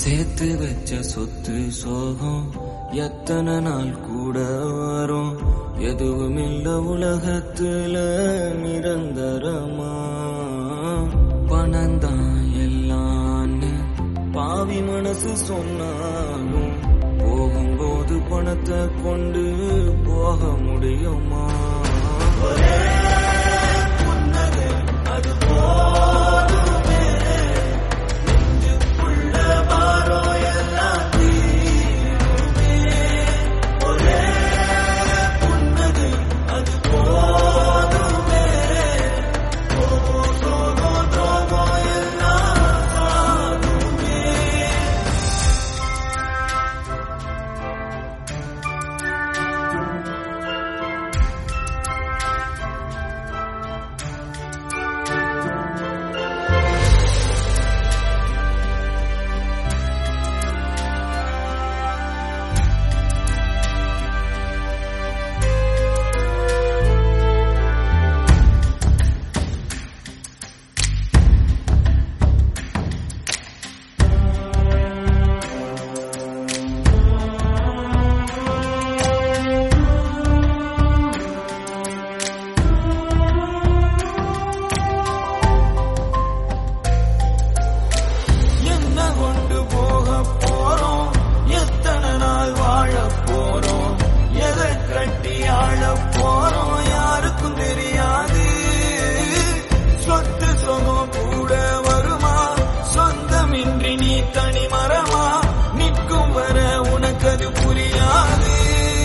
சேர்த்து வச்ச சொத்து சோகம் எத்தனை நாள் கூட வரும் எதுவும் இல்ல உலகத்துல நிரந்தரமா பணம்தான் எல்லான்னு பாவி மனசு சொன்னாலும் போகும்போது பணத்தை கொண்டு போக முடியுமா அது போதுமே நெஞ்சுக்குள்ள பாரம் எல்லாம் தீருமே. ஒரே புன்னகை அது போதுமே கோபம், சோகம், துரோகம் எல்லாம் சாகுமே. என்ன கொண்டு போக போறோம் எத்தனை நாள் வாழ போறோம் எதை கட்டி ஆள போறோம் யாருக்கும் தெரியாது சொத்து சுகம் கூட வருமா சொந்தமின்றி நீ தனி மரமா நிற்கும் வர உனக்கு அது புரியாது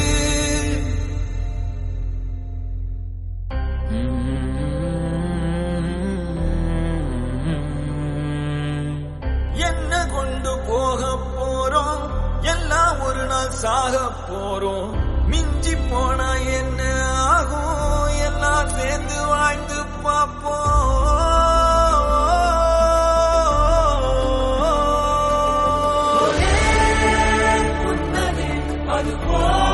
என்ன கொண்டு போக போறோம் எல்லாம் ஒரு நாள் சாக போறோம் மிஞ்சி போனா என்ன ஆகும் எல்லாம் சேர்ந்து வாழ்ந்து பார்ப்போம் அது போ